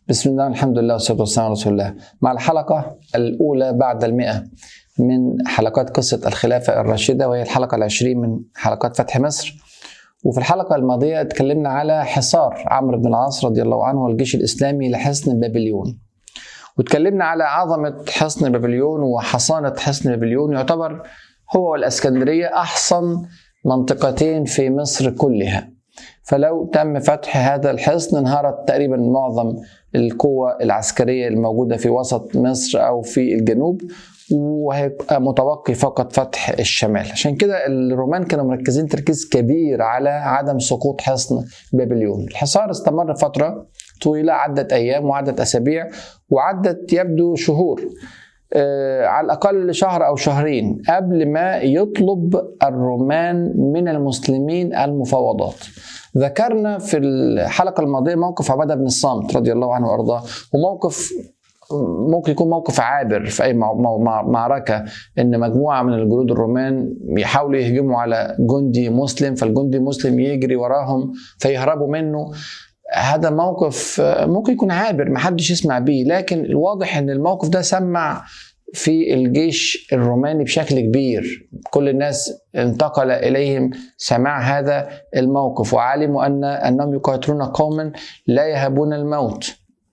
بسم الله الحمد لله والصلاة والسلام على رسول الله مع الحلقة الأولى بعد المئة من حلقات قصة الخلافة الراشدة وهي الحلقة العشرين من حلقات فتح مصر وفي الحلقة الماضية اتكلمنا على حصار عمرو بن العاص رضي الله عنه والجيش الإسلامي لحصن بابليون واتكلمنا على عظمة حصن بابليون وحصانة حصن بابليون يعتبر هو والاسكندرية أحصن منطقتين في مصر كلها فلو تم فتح هذا الحصن انهارت تقريبا معظم القوة العسكرية الموجودة في وسط مصر أو في الجنوب وهيبقى متوقي فقط فتح الشمال عشان كده الرومان كانوا مركزين تركيز كبير على عدم سقوط حصن بابليون الحصار استمر فترة طويلة عدت أيام وعدت أسابيع وعدت يبدو شهور آه على الأقل شهر أو شهرين قبل ما يطلب الرومان من المسلمين المفاوضات ذكرنا في الحلقة الماضية موقف عبادة بن الصامت رضي الله عنه وأرضاه وموقف ممكن يكون موقف عابر في اي معركه ان مجموعه من الجنود الرومان يحاولوا يهجموا على جندي مسلم فالجندي المسلم يجري وراهم فيهربوا منه هذا موقف ممكن يكون عابر محدش يسمع بيه لكن الواضح ان الموقف ده سمع في الجيش الروماني بشكل كبير كل الناس انتقل اليهم سماع هذا الموقف وعلموا ان انهم يقاتلون قوما لا يهبون الموت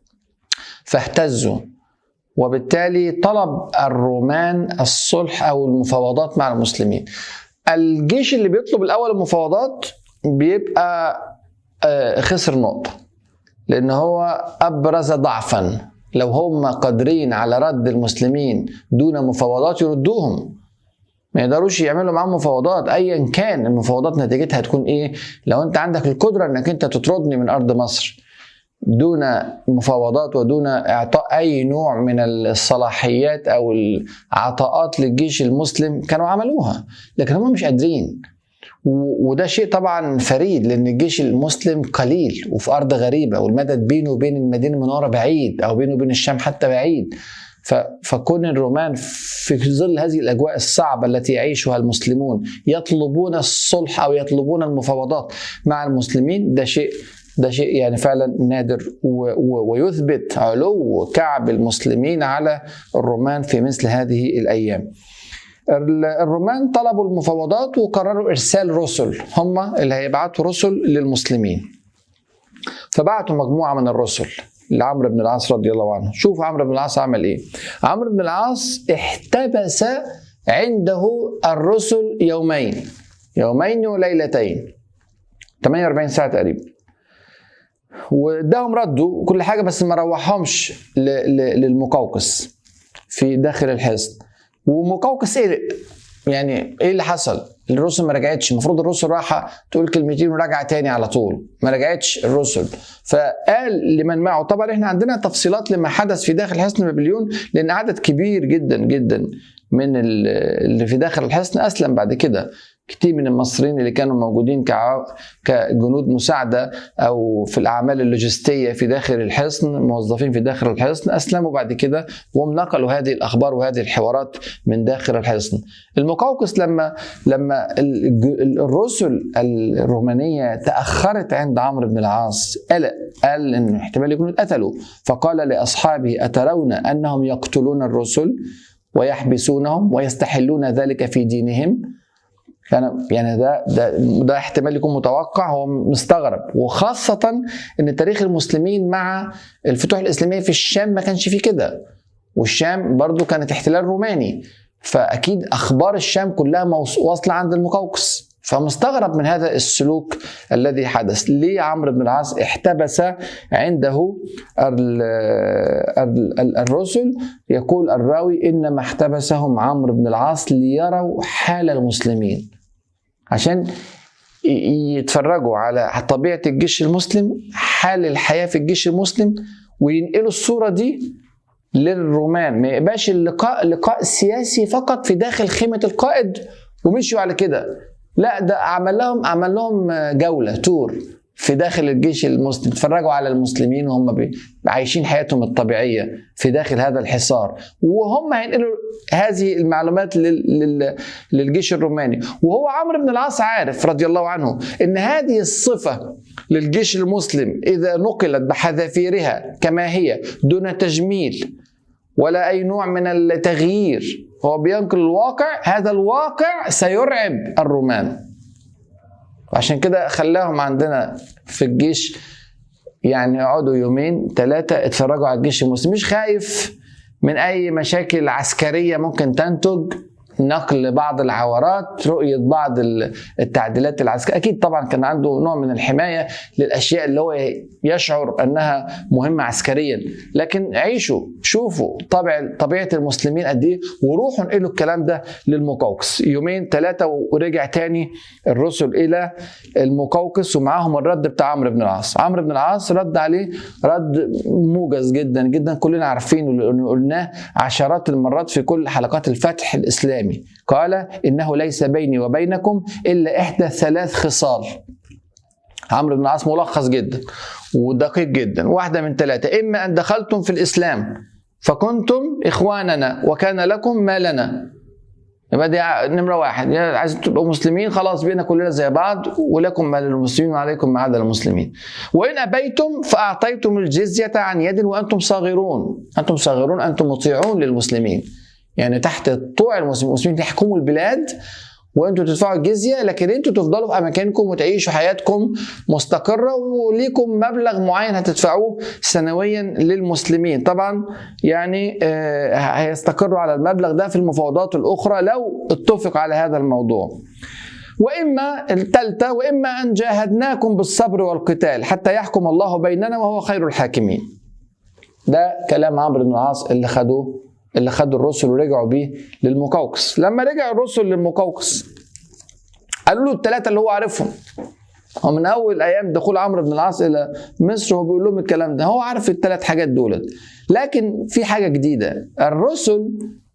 فاهتزوا وبالتالي طلب الرومان الصلح او المفاوضات مع المسلمين الجيش اللي بيطلب الاول المفاوضات بيبقى خسر نقطه لان هو ابرز ضعفا لو هم قادرين على رد المسلمين دون مفاوضات يردوهم ما يقدروش يعملوا معاهم مفاوضات ايا كان المفاوضات نتيجتها هتكون ايه لو انت عندك القدره انك انت تطردني من ارض مصر دون مفاوضات ودون اعطاء اي نوع من الصلاحيات او العطاءات للجيش المسلم كانوا عملوها لكن هم مش قادرين وده شيء طبعا فريد لان الجيش المسلم قليل وفي ارض غريبه والمدد بينه وبين المدينه المنوره بعيد او بينه وبين الشام حتى بعيد فكون الرومان في ظل هذه الاجواء الصعبه التي يعيشها المسلمون يطلبون الصلح او يطلبون المفاوضات مع المسلمين ده شيء ده شيء يعني فعلا نادر ويثبت علو كعب المسلمين على الرومان في مثل هذه الايام. الرومان طلبوا المفاوضات وقرروا ارسال رسل هم اللي هيبعتوا رسل للمسلمين. فبعتوا مجموعه من الرسل لعمرو بن العاص رضي الله عنه، شوف عمرو بن العاص عمل ايه؟ عمرو بن العاص احتبس عنده الرسل يومين يومين وليلتين 48 ساعه تقريبا واداهم ردوا كل حاجه بس ما روحهمش للمقوقس في داخل الحصن ومقوقس قلق يعني ايه اللي حصل؟ الرسل ما رجعتش المفروض الرسل راحة تقول كلمتين وراجعة تاني على طول ما رجعتش الرسل فقال لمن معه طبعا احنا عندنا تفصيلات لما حدث في داخل حصن بابليون لان عدد كبير جدا جدا من اللي في داخل الحصن اسلم بعد كده كتير من المصريين اللي كانوا موجودين كجنود مساعدة أو في الأعمال اللوجستية في داخل الحصن موظفين في داخل الحصن أسلموا بعد كده وهم نقلوا هذه الأخبار وهذه الحوارات من داخل الحصن المقوقس لما لما الرسل الرومانية تأخرت عند عمرو بن العاص قلق قال إن احتمال يكونوا اتقتلوا فقال لأصحابه أترون أنهم يقتلون الرسل ويحبسونهم ويستحلون ذلك في دينهم يعني يعني ده ده ده احتمال يكون متوقع هو مستغرب وخاصة ان تاريخ المسلمين مع الفتوح الاسلامية في الشام ما كانش فيه كده والشام برضو كانت احتلال روماني فاكيد اخبار الشام كلها واصلة عند المقوقس فمستغرب من هذا السلوك الذي حدث ليه عمرو بن العاص احتبس عنده الرسل يقول الراوي انما احتبسهم عمرو بن العاص ليروا حال المسلمين عشان يتفرجوا على طبيعه الجيش المسلم حال الحياه في الجيش المسلم وينقلوا الصوره دي للرومان ما يبقاش اللقاء لقاء سياسي فقط في داخل خيمه القائد ومشوا على كده لا ده عمل لهم عمل لهم جوله تور في داخل الجيش المسلم اتفرجوا على المسلمين وهم بي- عايشين حياتهم الطبيعية في داخل هذا الحصار وهم هينقلوا هذه المعلومات لل... لل... للجيش الروماني وهو عمرو بن العاص عارف رضي الله عنه ان هذه الصفة للجيش المسلم إذا نقلت بحذافيرها كما هي دون تجميل ولا أي نوع من التغيير هو بينقل الواقع هذا الواقع سيرعب الرومان وعشان كده خلاهم عندنا في الجيش يعني يقعدوا يومين ثلاثة اتفرجوا على الجيش المسلم مش خايف من أي مشاكل عسكرية ممكن تنتج نقل بعض العورات رؤية بعض التعديلات العسكرية أكيد طبعا كان عنده نوع من الحماية للأشياء اللي هو يشعر أنها مهمة عسكريا لكن عيشوا شوفوا طبع طبيعة المسلمين قد إيه وروحوا انقلوا الكلام ده للمقوقس يومين ثلاثة ورجع تاني الرسل إلى المقوقس ومعاهم الرد بتاع عمرو بن العاص عمرو بن العاص رد عليه رد موجز جدا جدا كلنا عارفينه لأنه قلناه عشرات المرات في كل حلقات الفتح الإسلامي قال إنه ليس بيني وبينكم إلا إحدى ثلاث خصال عمرو بن العاص ملخص جدا ودقيق جدا واحدة من ثلاثة إما أن دخلتم في الإسلام فكنتم إخواننا وكان لكم ما لنا يبقى دي نمرة واحد يعني عايزين تبقوا مسلمين خلاص بينا كلنا زي بعض ولكم ما للمسلمين وعليكم ما عدا المسلمين وإن أبيتم فأعطيتم الجزية عن يد وأنتم صاغرون أنتم صاغرون أنتم مطيعون للمسلمين يعني تحت طوع المسلمين المسلمين يحكموا البلاد وانتوا تدفعوا الجزيه لكن انتوا تفضلوا في اماكنكم وتعيشوا حياتكم مستقره وليكم مبلغ معين هتدفعوه سنويا للمسلمين طبعا يعني هيستقروا على المبلغ ده في المفاوضات الاخرى لو اتفق على هذا الموضوع واما الثالثه واما ان جاهدناكم بالصبر والقتال حتى يحكم الله بيننا وهو خير الحاكمين ده كلام عمرو بن العاص اللي خدوه اللي خدوا الرسل ورجعوا بيه للمقوقس لما رجع الرسل للمقوقس قالوا له الثلاثه اللي هو عارفهم هو من اول ايام دخول عمرو بن العاص الى مصر هو بيقول لهم الكلام ده هو عارف الثلاث حاجات دولت لكن في حاجه جديده الرسل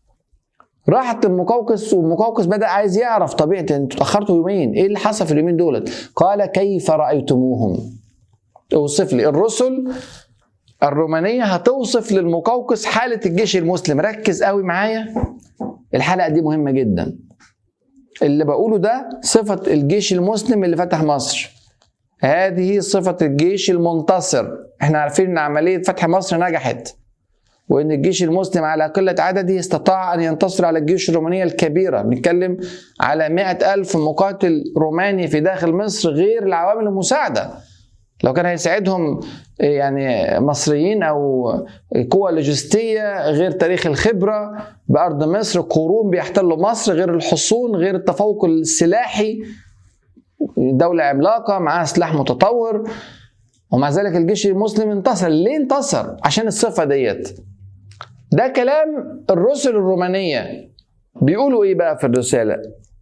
راحت المقوقس والمقوقس بدا عايز يعرف طبيعه انتوا اتاخرتوا يومين ايه اللي حصل في اليومين دولت قال كيف رايتموهم اوصف لي الرسل الرومانية هتوصف للمقوقس حالة الجيش المسلم ركز قوي معايا الحلقة دي مهمة جدا اللي بقوله ده صفة الجيش المسلم اللي فتح مصر هذه صفة الجيش المنتصر احنا عارفين ان عملية فتح مصر نجحت وان الجيش المسلم على قلة عدده استطاع ان ينتصر على الجيوش الرومانية الكبيرة بنتكلم على مئة ألف مقاتل روماني في داخل مصر غير العوامل المساعدة لو كان هيساعدهم يعني مصريين او قوى لوجستيه غير تاريخ الخبره بارض مصر قرون بيحتلوا مصر غير الحصون غير التفوق السلاحي دولة عملاقة معاها سلاح متطور ومع ذلك الجيش المسلم انتصر ليه انتصر عشان الصفة ديت ده كلام الرسل الرومانية بيقولوا ايه بقى في الرسالة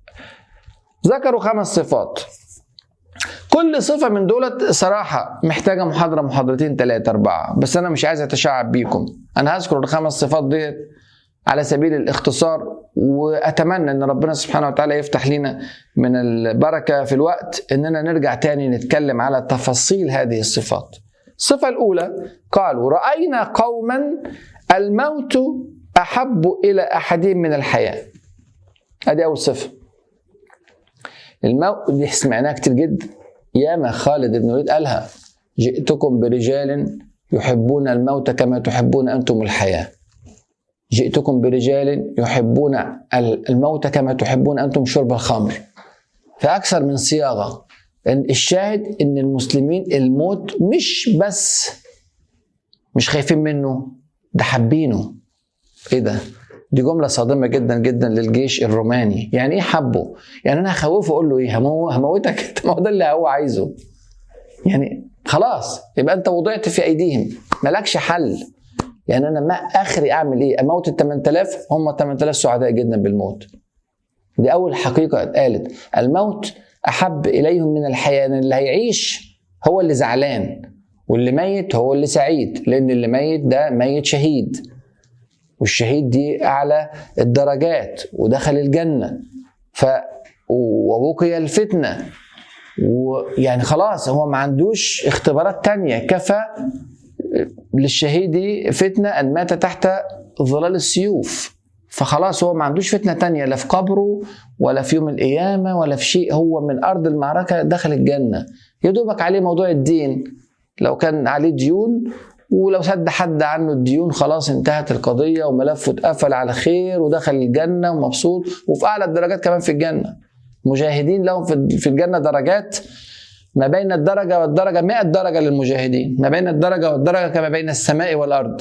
ذكروا خمس صفات كل صفة من دولت صراحة محتاجة محاضرة محاضرتين ثلاثة أربعة بس أنا مش عايز أتشعب بيكم أنا هذكر الخمس صفات ديت على سبيل الاختصار وأتمنى أن ربنا سبحانه وتعالى يفتح لنا من البركة في الوقت أننا نرجع تاني نتكلم على تفاصيل هذه الصفات الصفة الأولى قالوا رأينا قوما الموت أحب إلى أحدهم من الحياة هذه أول صفة الموت دي سمعناها كتير جدا ياما خالد بن الوليد قالها جئتكم برجال يحبون الموت كما تحبون انتم الحياه جئتكم برجال يحبون الموت كما تحبون انتم شرب الخمر في اكثر من صياغه الشاهد ان المسلمين الموت مش بس مش خايفين منه ده حابينه ايه ده دي جملة صادمة جدا جدا للجيش الروماني يعني ايه حبه يعني انا هخوفه اقول له ايه همو هموتك انت ما هو ده اللي هو عايزه يعني خلاص يبقى انت وضعت في ايديهم مالكش حل يعني انا ما اخري اعمل ايه اموت ال 8000 هم 8000 سعداء جدا بالموت دي اول حقيقة اتقالت الموت احب اليهم من الحياة يعني اللي هيعيش هو اللي زعلان واللي ميت هو اللي سعيد لان اللي ميت ده ميت شهيد والشهيد دي اعلى الدرجات ودخل الجنه ف ووقي الفتنه ويعني خلاص هو ما عندوش اختبارات تانية كفى للشهيد فتنة أن مات تحت ظلال السيوف فخلاص هو ما عندوش فتنة تانية لا في قبره ولا في يوم القيامة ولا في شيء هو من أرض المعركة دخل الجنة يا دوبك عليه موضوع الدين لو كان عليه ديون ولو سد حد عنه الديون خلاص انتهت القضية وملفه اتقفل على خير ودخل الجنة ومبسوط وفي أعلى الدرجات كمان في الجنة مجاهدين لهم في الجنة درجات ما بين الدرجة والدرجة 100 درجة للمجاهدين ما بين الدرجة والدرجة كما بين السماء والأرض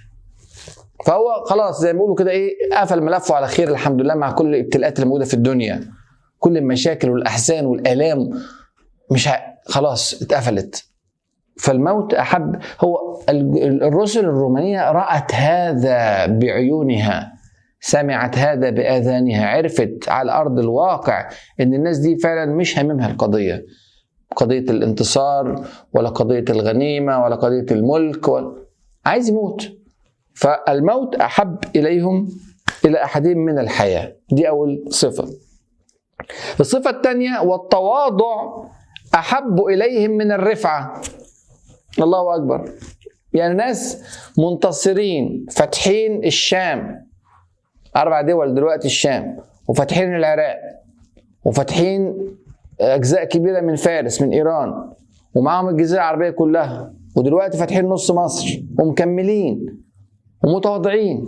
فهو خلاص زي ما بيقولوا كده ايه قفل ملفه على خير الحمد لله مع كل الابتلاءات اللي موجوده في الدنيا كل المشاكل والاحزان والالام مش ه... خلاص اتقفلت فالموت احب هو الرسل الرومانيه رات هذا بعيونها سمعت هذا باذانها عرفت على ارض الواقع ان الناس دي فعلا مش هاممها القضيه قضيه الانتصار ولا قضيه الغنيمه ولا قضيه الملك ولا عايز يموت فالموت احب اليهم الى احدهم من الحياه دي اول صفه الصفه الثانيه والتواضع احب اليهم من الرفعه الله اكبر يعني ناس منتصرين فاتحين الشام اربع دول دلوقتي الشام وفاتحين العراق وفاتحين اجزاء كبيره من فارس من ايران ومعاهم الجزيره العربيه كلها ودلوقتي فاتحين نص مصر ومكملين ومتواضعين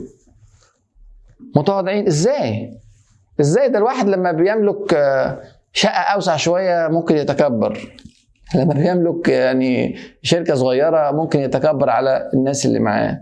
متواضعين ازاي ازاي ده الواحد لما بيملك شقه اوسع شويه ممكن يتكبر لما بيملك يعني شركه صغيره ممكن يتكبر على الناس اللي معاه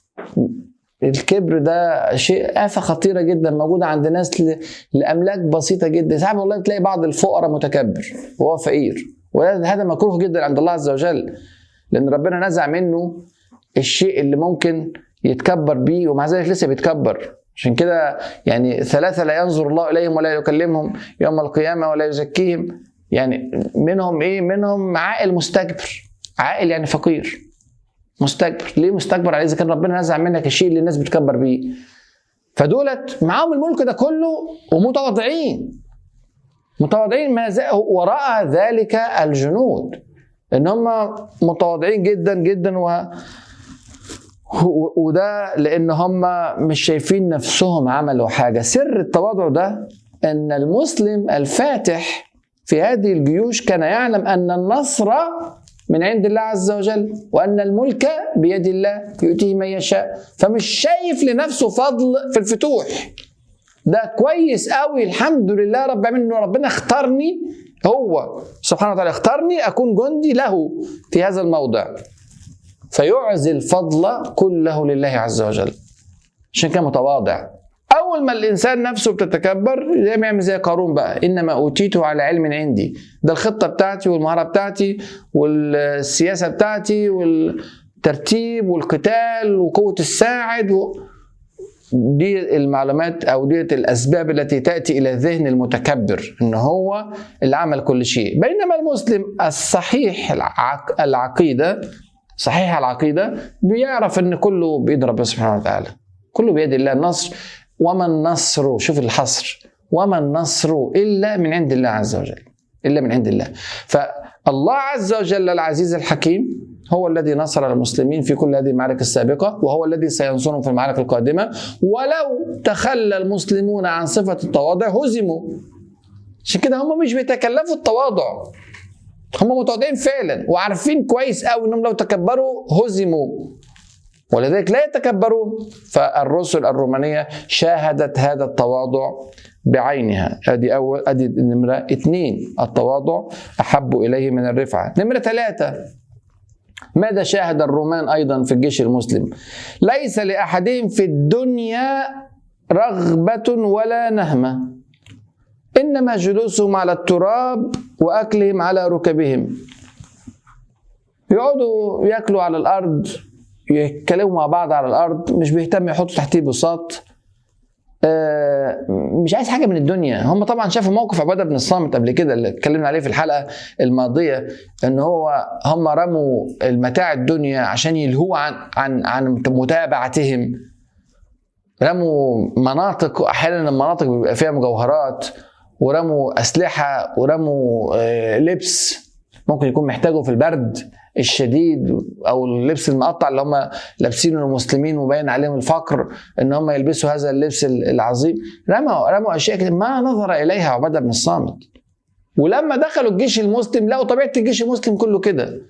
الكبر ده شيء آفة خطيرة جدا موجودة عند ناس لأملاك بسيطة جدا ساعات والله تلاقي بعض الفقراء متكبر وهو فقير وهذا مكروه جدا عند الله عز وجل لأن ربنا نزع منه الشيء اللي ممكن يتكبر بيه ومع ذلك لسه بيتكبر عشان كده يعني ثلاثة لا ينظر الله إليهم ولا يكلمهم يوم القيامة ولا يزكيهم يعني منهم إيه منهم عاقل مستكبر عاقل يعني فقير مستكبر ليه مستكبر عليه اذا كان ربنا نزع منك الشيء اللي الناس بتكبر بيه فدولت معاهم الملك ده كله ومتواضعين متواضعين ما وراء ذلك الجنود ان هم متواضعين جدا جدا و وده لان هم مش شايفين نفسهم عملوا حاجه سر التواضع ده ان المسلم الفاتح في هذه الجيوش كان يعلم ان النصر من عند الله عز وجل وان الملك بيد الله يؤتيه من يشاء فمش شايف لنفسه فضل في الفتوح ده كويس قوي الحمد لله رب العالمين انه ربنا اختارني هو سبحانه وتعالى اختارني اكون جندي له في هذا الموضع فيعزي الفضل كله لله عز وجل عشان كده متواضع اول ما الانسان نفسه بتتكبر زي ما يعمل زي قارون بقى انما اوتيته على علم عندي ده الخطه بتاعتي والمهاره بتاعتي والسياسه بتاعتي والترتيب والقتال وقوه الساعد و... دي المعلومات او دي الاسباب التي تاتي الى ذهن المتكبر ان هو اللي عمل كل شيء بينما المسلم الصحيح العق... العقيده صحيح العقيده بيعرف ان كله بيد ربنا سبحانه وتعالى كله بيد الله النصر وما النصر شوف الحصر وما النصر الا من عند الله عز وجل الا من عند الله فالله عز وجل العزيز الحكيم هو الذي نصر المسلمين في كل هذه المعارك السابقة وهو الذي سينصرهم في المعارك القادمة ولو تخلى المسلمون عن صفة التواضع هزموا عشان كده هم مش بيتكلفوا التواضع هم متواضعين فعلا وعارفين كويس قوي انهم لو تكبروا هزموا ولذلك لا يتكبرون فالرسل الرومانية شاهدت هذا التواضع بعينها ادي اول ادي نمرة اثنين التواضع احب اليه من الرفعة نمرة ثلاثة ماذا شاهد الرومان ايضا في الجيش المسلم ليس لاحدهم في الدنيا رغبه ولا نهمه انما جلوسهم على التراب واكلهم على ركبهم يقعدوا ياكلوا على الارض يتكلموا مع بعض على الارض مش بيهتم يحطوا تحتيه بساط مش عايز حاجه من الدنيا هم طبعا شافوا موقف عباده بن الصامت قبل كده اللي اتكلمنا عليه في الحلقه الماضيه ان هو هم رموا المتاع الدنيا عشان يلهوا عن عن عن متابعتهم رموا مناطق احيانا المناطق بيبقى فيها مجوهرات ورموا اسلحه ورموا آه، لبس ممكن يكون محتاجه في البرد الشديد او اللبس المقطع اللي هم لابسينه المسلمين وباين عليهم الفقر ان هم يلبسوا هذا اللبس العظيم رموا رموا اشياء كتير ما نظر اليها عباده بن الصامت ولما دخلوا الجيش المسلم لقوا طبيعه الجيش المسلم كله كده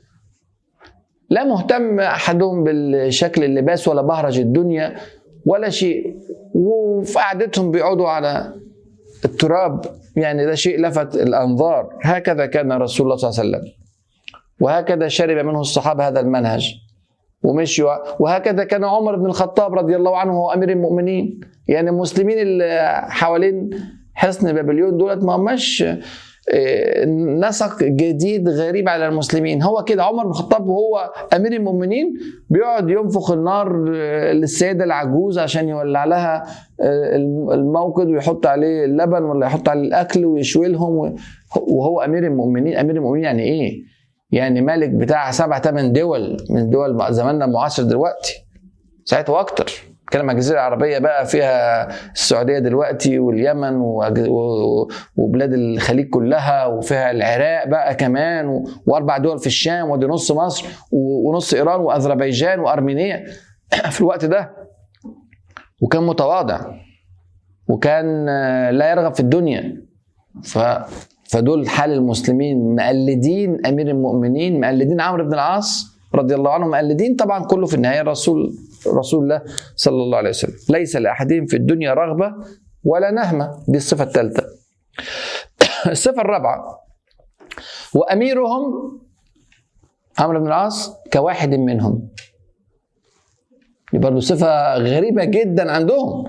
لا مهتم احدهم بالشكل اللباس ولا بهرج الدنيا ولا شيء وفي قعدتهم بيقعدوا على التراب يعني ده شيء لفت الانظار هكذا كان رسول الله صلى الله عليه وسلم وهكذا شرب منه الصحابه هذا المنهج ومشوا وهكذا كان عمر بن الخطاب رضي الله عنه هو امير المؤمنين يعني المسلمين اللي حوالين حصن بابليون دولت ما هماش آه، نسق جديد غريب على المسلمين هو كده عمر بن الخطاب وهو امير المؤمنين بيقعد ينفخ النار آه، للسيده العجوز عشان يولع لها آه، الموقد ويحط عليه اللبن ولا يحط عليه الاكل ويشوي لهم وهو امير المؤمنين امير المؤمنين يعني ايه يعني مالك بتاع سبع ثمان دول من دول زماننا المعاصر دلوقتي ساعتها واكتر بتكلم الجزيره العربيه بقى فيها السعوديه دلوقتي واليمن وبلاد الخليج كلها وفيها العراق بقى كمان واربع دول في الشام ودي نص مصر ونص ايران واذربيجان وارمينيا في الوقت ده وكان متواضع وكان لا يرغب في الدنيا ف فدول حال المسلمين مقلدين امير المؤمنين مقلدين عمرو بن العاص رضي الله عنه مقلدين طبعا كله في النهايه الرسول رسول الله صلى الله عليه وسلم ليس لأحدهم في الدنيا رغبة ولا نهمة دي الصفة الثالثة الصفة الرابعة وأميرهم عمرو بن العاص كواحد منهم دي برضه صفة غريبة جدا عندهم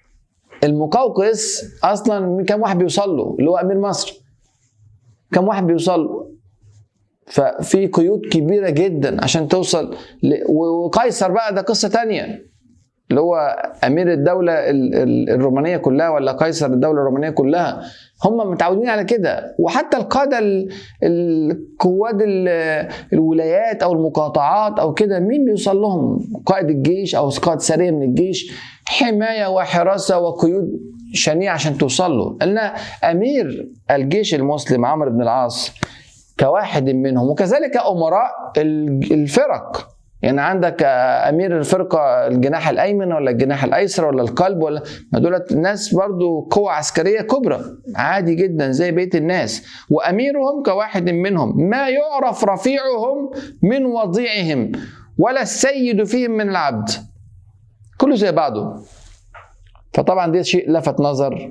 المقوقس أصلا كم واحد بيوصل له اللي هو أمير مصر كم واحد بيوصل له ففي قيود كبيرة جدا عشان توصل ل... وقيصر بقى ده قصة تانية اللي هو أمير الدولة الرومانية كلها ولا قيصر الدولة الرومانية كلها هم متعودين على كده وحتى القادة القواد الولايات أو المقاطعات أو كده مين بيوصل لهم قائد الجيش أو قائد سريع من الجيش حماية وحراسة وقيود شنيعة عشان توصل له لأن أمير الجيش المسلم عمرو بن العاص كواحد منهم وكذلك أمراء الفرق يعني عندك امير الفرقه الجناح الايمن ولا الجناح الايسر ولا القلب ولا ما دولت ناس برضو قوة عسكريه كبرى عادي جدا زي بيت الناس واميرهم كواحد منهم ما يعرف رفيعهم من وضيعهم ولا السيد فيهم من العبد كله زي بعضه فطبعا دي شيء لفت نظر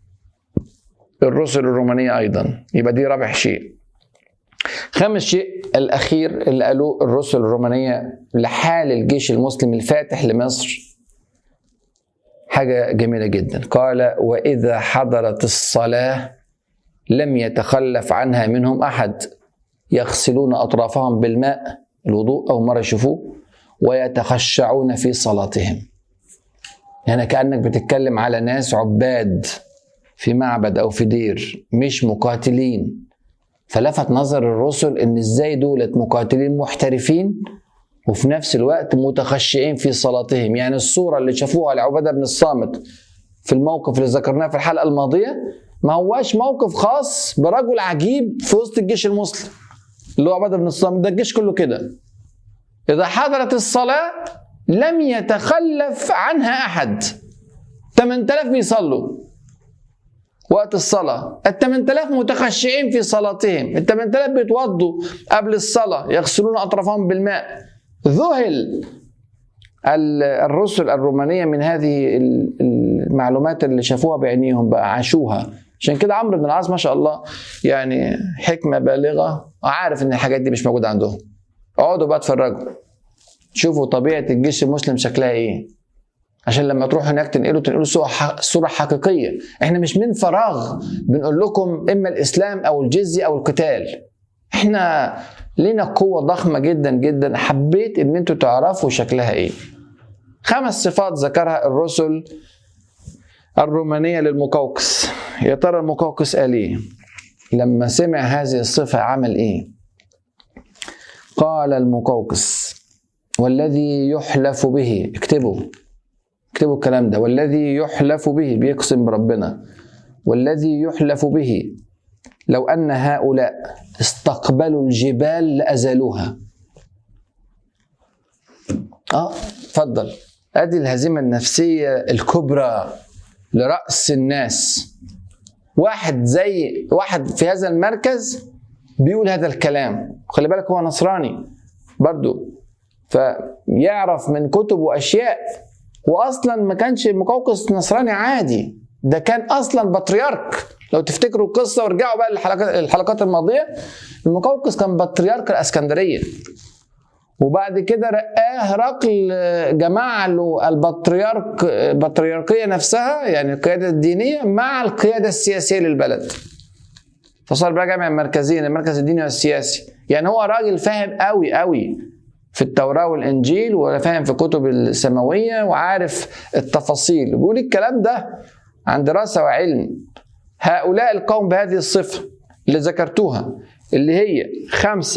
الرسل الرومانيه ايضا يبقى دي رابع شيء خامس شيء الأخير اللي قالوه الرسل الرومانية لحال الجيش المسلم الفاتح لمصر حاجة جميلة جدا قال وإذا حضرت الصلاة لم يتخلف عنها منهم أحد يغسلون أطرافهم بالماء الوضوء أو مرة يشوفوه ويتخشعون في صلاتهم يعني كأنك بتتكلم على ناس عباد في معبد أو في دير مش مقاتلين فلفت نظر الرسل ان ازاي دولت مقاتلين محترفين وفي نفس الوقت متخشعين في صلاتهم يعني الصوره اللي شافوها لعباده بن الصامت في الموقف اللي ذكرناه في الحلقه الماضيه ما هواش موقف خاص برجل عجيب في وسط الجيش المسلم اللي هو عباده بن الصامت ده الجيش كله كده اذا حضرت الصلاه لم يتخلف عنها احد 8000 بيصلوا وقت الصلاة ال 8000 متخشعين في صلاتهم ال 8000 بيتوضوا قبل الصلاة يغسلون أطرافهم بالماء ذهل الرسل الرومانية من هذه المعلومات اللي شافوها بعينيهم بقى عاشوها عشان كده عمرو بن العاص ما شاء الله يعني حكمة بالغة عارف ان الحاجات دي مش موجودة عندهم اقعدوا بقى اتفرجوا شوفوا طبيعة الجيش المسلم شكلها ايه عشان لما تروحوا هناك تنقلوا تنقلوا صورة حقيقية احنا مش من فراغ بنقول لكم اما الاسلام او الجزية او القتال احنا لينا قوة ضخمة جدا جدا حبيت ان انتوا تعرفوا شكلها ايه خمس صفات ذكرها الرسل الرومانية للمقوقس يا ترى المقوقس قال ايه لما سمع هذه الصفة عمل ايه قال المقوقس والذي يحلف به اكتبوا اكتبوا الكلام ده والذي يحلف به بيقسم بربنا والذي يحلف به لو أن هؤلاء استقبلوا الجبال لأزالوها اه اتفضل ادي الهزيمه النفسيه الكبرى لراس الناس واحد زي واحد في هذا المركز بيقول هذا الكلام خلي بالك هو نصراني برضو فيعرف من كتبه اشياء واصلا ما كانش مقوقس نصراني عادي ده كان اصلا بطريرك لو تفتكروا القصه وارجعوا بقى للحلقات الحلقات الماضيه المقوقس كان بطريرك الاسكندريه وبعد كده رقاه هرقل جمع له البطريرك البطريركيه نفسها يعني القياده الدينيه مع القياده السياسيه للبلد فصار بقى جامع مركزين المركز الديني والسياسي يعني هو راجل فاهم قوي قوي في التوراة والإنجيل وفاهم في الكتب السماوية وعارف التفاصيل بيقول الكلام ده عن دراسة وعلم هؤلاء القوم بهذه الصفة اللي ذكرتوها اللي هي خمسة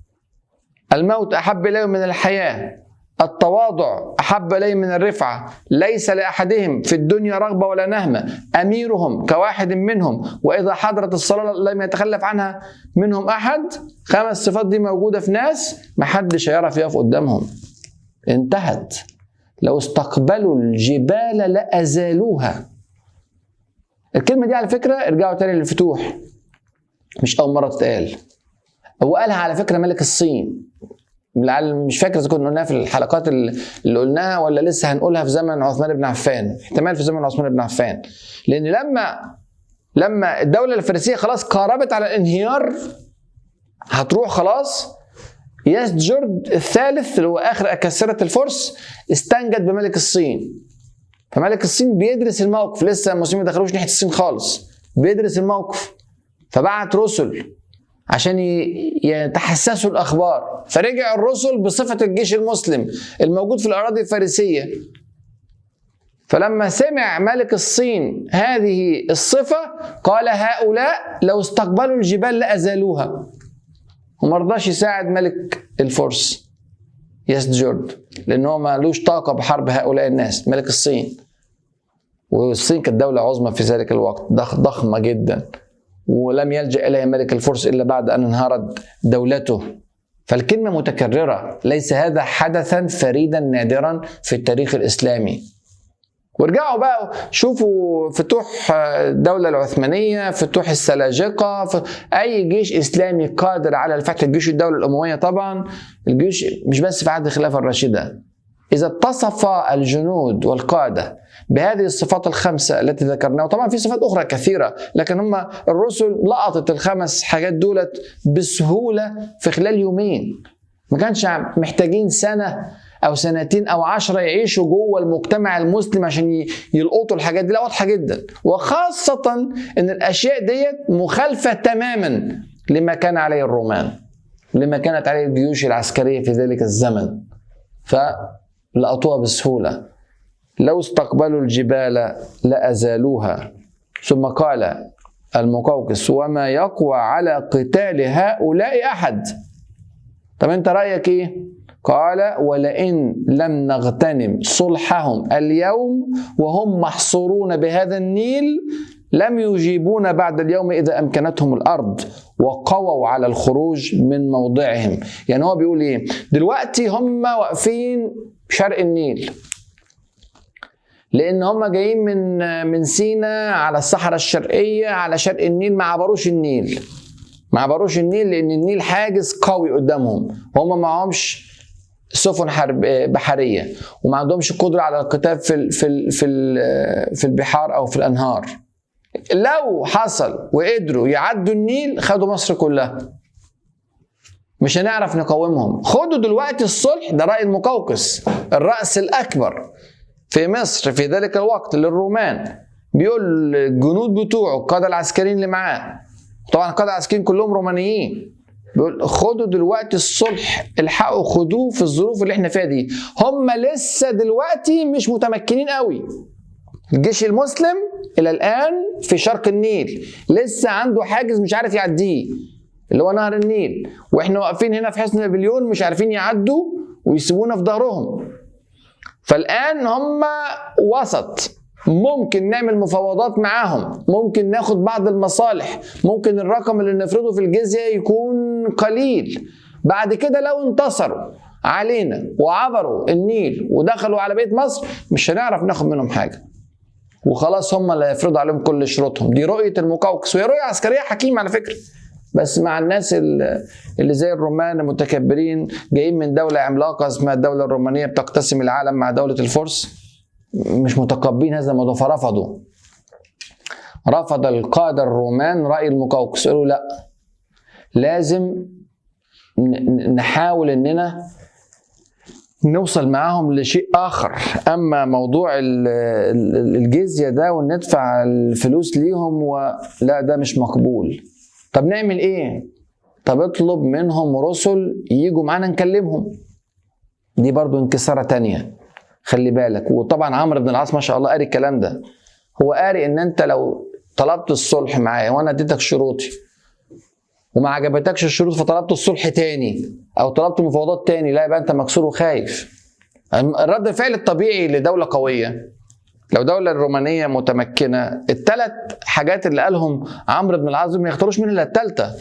الموت أحب إليهم من الحياة التواضع أحب إليهم من الرفعة ليس لأحدهم في الدنيا رغبة ولا نهمة أميرهم كواحد منهم وإذا حضرت الصلاة لم يتخلف عنها منهم أحد خمس صفات دي موجودة في ناس محدش هيعرف يقف قدامهم انتهت لو استقبلوا الجبال لأزالوها الكلمة دي على فكرة ارجعوا تاني للفتوح مش أول مرة تتقال هو قالها على فكرة ملك الصين لعل مش فاكر اذا كنا قلناها في الحلقات اللي قلناها ولا لسه هنقولها في زمن عثمان بن عفان احتمال في زمن عثمان بن عفان لان لما لما الدوله الفارسيه خلاص قاربت على الانهيار هتروح خلاص يسجرد الثالث اللي هو اخر اكاسره الفرس استنجد بملك الصين فملك الصين بيدرس الموقف لسه المسلمين ما دخلوش ناحيه الصين خالص بيدرس الموقف فبعت رسل عشان يتحسسوا الاخبار فرجع الرسل بصفه الجيش المسلم الموجود في الاراضي الفارسيه فلما سمع ملك الصين هذه الصفه قال هؤلاء لو استقبلوا الجبال لازالوها وما رضاش يساعد ملك الفرس يسجرد لان هو مالوش طاقه بحرب هؤلاء الناس ملك الصين والصين كانت دوله عظمى في ذلك الوقت ضخمه جدا ولم يلجا اليها ملك الفرس الا بعد ان انهارت دولته فالكلمه متكرره ليس هذا حدثا فريدا نادرا في التاريخ الاسلامي وارجعوا بقى شوفوا فتوح الدولة العثمانية فتوح السلاجقة أي جيش إسلامي قادر على الفتح الجيش الدولة الأموية طبعا الجيش مش بس في عهد الخلافة الراشدة إذا اتصف الجنود والقادة بهذه الصفات الخمسة التي ذكرناها وطبعا في صفات أخرى كثيرة لكن هم الرسل لقطت الخمس حاجات دولت بسهولة في خلال يومين ما كانش محتاجين سنة أو سنتين أو عشرة يعيشوا جوه المجتمع المسلم عشان يلقطوا الحاجات دي لا واضحة جدا وخاصة إن الأشياء ديت مخالفة تماما لما كان عليه الرومان لما كانت عليه الجيوش العسكرية في ذلك الزمن فلقطوها بسهولة لو استقبلوا الجبال لأزالوها ثم قال المقوقس وما يقوى على قتال هؤلاء أحد طب أنت رأيك إيه؟ قال ولئن لم نغتنم صلحهم اليوم وهم محصورون بهذا النيل لم يجيبون بعد اليوم إذا أمكنتهم الأرض وقووا على الخروج من موضعهم يعني هو بيقول إيه دلوقتي هم واقفين شرق النيل لان هم جايين من من سينا على الصحراء الشرقيه على شرق النيل ما عبروش النيل ما عبروش النيل لان النيل حاجز قوي قدامهم هم معهمش سفن حرب بحريه وما عندهمش قدره على القتال في في في في البحار او في الانهار لو حصل وقدروا يعدوا النيل خدوا مصر كلها مش هنعرف نقاومهم خدوا دلوقتي الصلح ده راي المقوقس الراس الاكبر في مصر في ذلك الوقت للرومان بيقول الجنود بتوعه القاده العسكريين اللي معاه طبعا القاده العسكريين كلهم رومانيين بيقول خدوا دلوقتي الصلح الحقوا خدوه في الظروف اللي احنا فيها دي هم لسه دلوقتي مش متمكنين قوي الجيش المسلم الى الان في شرق النيل لسه عنده حاجز مش عارف يعديه اللي هو نهر النيل واحنا واقفين هنا في حصن نابليون مش عارفين يعدوا ويسيبونا في ظهرهم فالان هم وسط ممكن نعمل مفاوضات معاهم ممكن ناخد بعض المصالح ممكن الرقم اللي نفرضه في الجزية يكون قليل بعد كده لو انتصروا علينا وعبروا النيل ودخلوا على بيت مصر مش هنعرف ناخد منهم حاجه وخلاص هم اللي هيفرضوا عليهم كل شروطهم دي رؤيه المقوقس وهي رؤيه عسكريه حكيمه على فكره بس مع الناس اللي زي الرومان المتكبرين جايين من دولة عملاقة اسمها الدولة الرومانية بتقتسم العالم مع دولة الفرس مش متقبلين هذا الموضوع فرفضوا رفض القادة الرومان رأي المقوقس قالوا لا لازم نحاول اننا نوصل معاهم لشيء اخر اما موضوع الجزيه ده وندفع الفلوس ليهم ولا ده مش مقبول طب نعمل ايه طب اطلب منهم رسل يجوا معانا نكلمهم دي برضو انكسارة تانية خلي بالك وطبعا عمرو بن العاص ما شاء الله قاري الكلام ده هو قاري ان انت لو طلبت الصلح معايا وانا اديتك شروطي وما عجبتكش الشروط فطلبت الصلح تاني او طلبت مفاوضات تاني لا يبقى انت مكسور وخايف الرد الفعل الطبيعي لدوله قويه لو دولة الرومانية متمكنة الثلاث حاجات اللي قالهم عمرو بن العاص ما يختاروش من الا الثالثة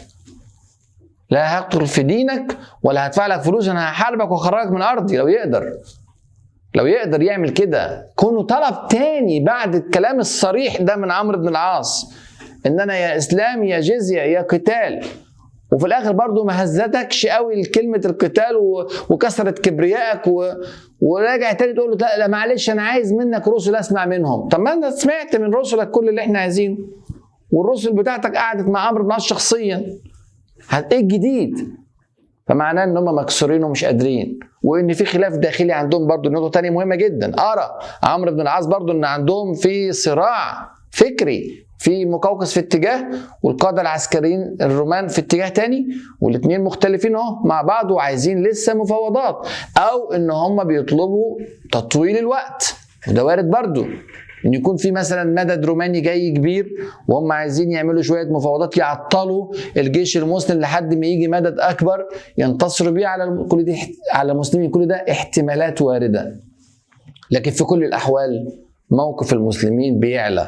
لا هقتل في دينك ولا هدفع لك فلوس انا هحاربك واخرجك من ارضي لو يقدر لو يقدر يعمل كده كونه طلب تاني بعد الكلام الصريح ده من عمرو بن العاص ان انا يا اسلام يا جزيه يا قتال وفي الاخر برضو ما هزتكش قوي كلمه القتال و... وكسرت كبريائك و... وراجع تاني تقول له لا, لا معلش انا عايز منك رسل اسمع منهم طب ما انت سمعت من رسلك كل اللي احنا عايزينه والرسل بتاعتك قعدت مع عمرو بن العاص شخصيا ايه الجديد فمعناه ان هم مكسورين ومش قادرين وان في خلاف داخلي عندهم برضو نقطه تانية مهمه جدا ارى عمرو بن العاص برضو ان عندهم في صراع فكري في مقوقس في اتجاه والقادة العسكريين الرومان في اتجاه تاني والاثنين مختلفين اهو مع بعض وعايزين لسه مفاوضات او ان هم بيطلبوا تطويل الوقت وده وارد برضو ان يكون في مثلا مدد روماني جاي كبير وهم عايزين يعملوا شويه مفاوضات يعطلوا الجيش المسلم لحد ما يجي مدد اكبر ينتصروا بيه على كل دي على المسلمين كل ده احتمالات وارده لكن في كل الاحوال موقف المسلمين بيعلى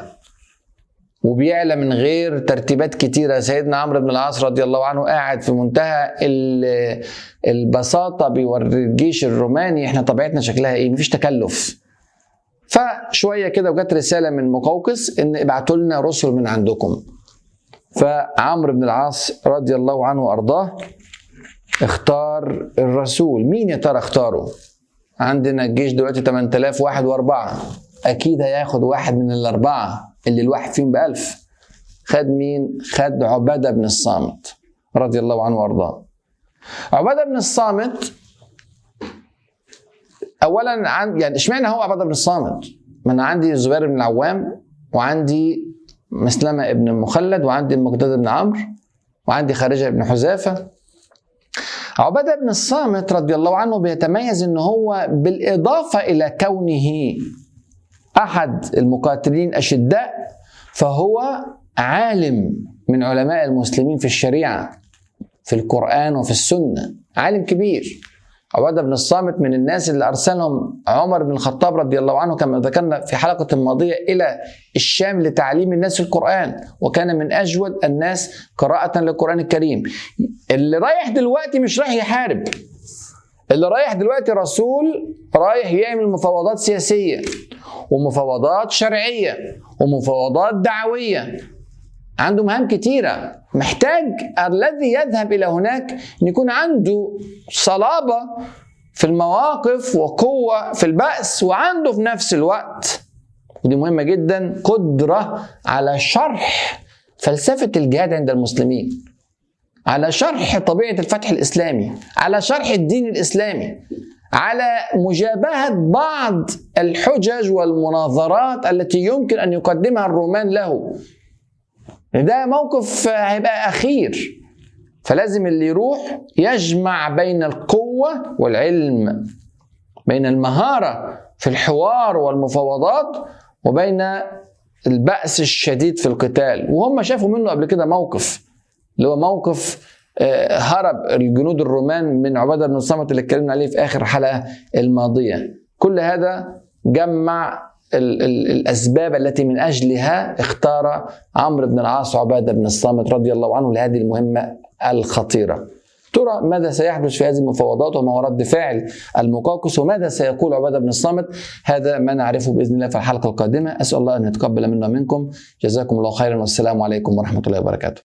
وبيعلى من غير ترتيبات كتيرة سيدنا عمرو بن العاص رضي الله عنه قاعد في منتهى البساطة بيوري الجيش الروماني احنا طبيعتنا شكلها ايه مفيش تكلف فشوية كده وجت رسالة من مقوقس ان ابعتوا لنا رسل من عندكم فعمرو بن العاص رضي الله عنه وارضاه اختار الرسول مين يا ترى اختاره عندنا الجيش دلوقتي 8000 واحد واربعة اكيد هياخد واحد من الاربعه اللي الواحد فيهم بألف خد مين؟ خد عبادة بن الصامت رضي الله عنه وارضاه عبادة بن الصامت اولا عن يعني اشمعنى هو عبادة بن الصامت؟ ما انا عندي الزبير بن العوام وعندي مسلمة ابن مخلد وعندي المقداد بن عمرو وعندي خارجة بن حذافة عبادة بن الصامت رضي الله عنه بيتميز ان هو بالاضافة الى كونه احد المقاتلين اشداء فهو عالم من علماء المسلمين في الشريعه في القران وفي السنه عالم كبير عباده بن الصامت من الناس اللي ارسلهم عمر بن الخطاب رضي الله عنه كما ذكرنا في حلقه ماضيه الى الشام لتعليم الناس القران وكان من اجود الناس قراءه للقران الكريم اللي رايح دلوقتي مش رايح يحارب اللي رايح دلوقتي رسول رايح يعمل مفاوضات سياسيه ومفاوضات شرعيه ومفاوضات دعويه عنده مهام كتيره محتاج الذي يذهب الى هناك ان يكون عنده صلابه في المواقف وقوه في البأس وعنده في نفس الوقت ودي مهمه جدا قدره على شرح فلسفه الجهاد عند المسلمين على شرح طبيعه الفتح الاسلامي على شرح الدين الاسلامي على مجابهه بعض الحجج والمناظرات التي يمكن ان يقدمها الرومان له ده موقف هيبقى اخير فلازم اللي يروح يجمع بين القوه والعلم بين المهاره في الحوار والمفاوضات وبين البأس الشديد في القتال وهم شافوا منه قبل كده موقف اللي هو موقف هرب الجنود الرومان من عبادة بن الصامت اللي اتكلمنا عليه في آخر الحلقة الماضية كل هذا جمع ال ال الاسباب التي من اجلها اختار عمرو بن العاص عباده بن الصامت رضي الله عنه لهذه المهمه الخطيره. ترى ماذا سيحدث في هذه المفاوضات وما هو رد فعل المقاوقس وماذا سيقول عباده بن الصامت هذا ما نعرفه باذن الله في الحلقه القادمه اسال الله ان يتقبل منا ومنكم جزاكم الله خيرا والسلام عليكم ورحمه الله وبركاته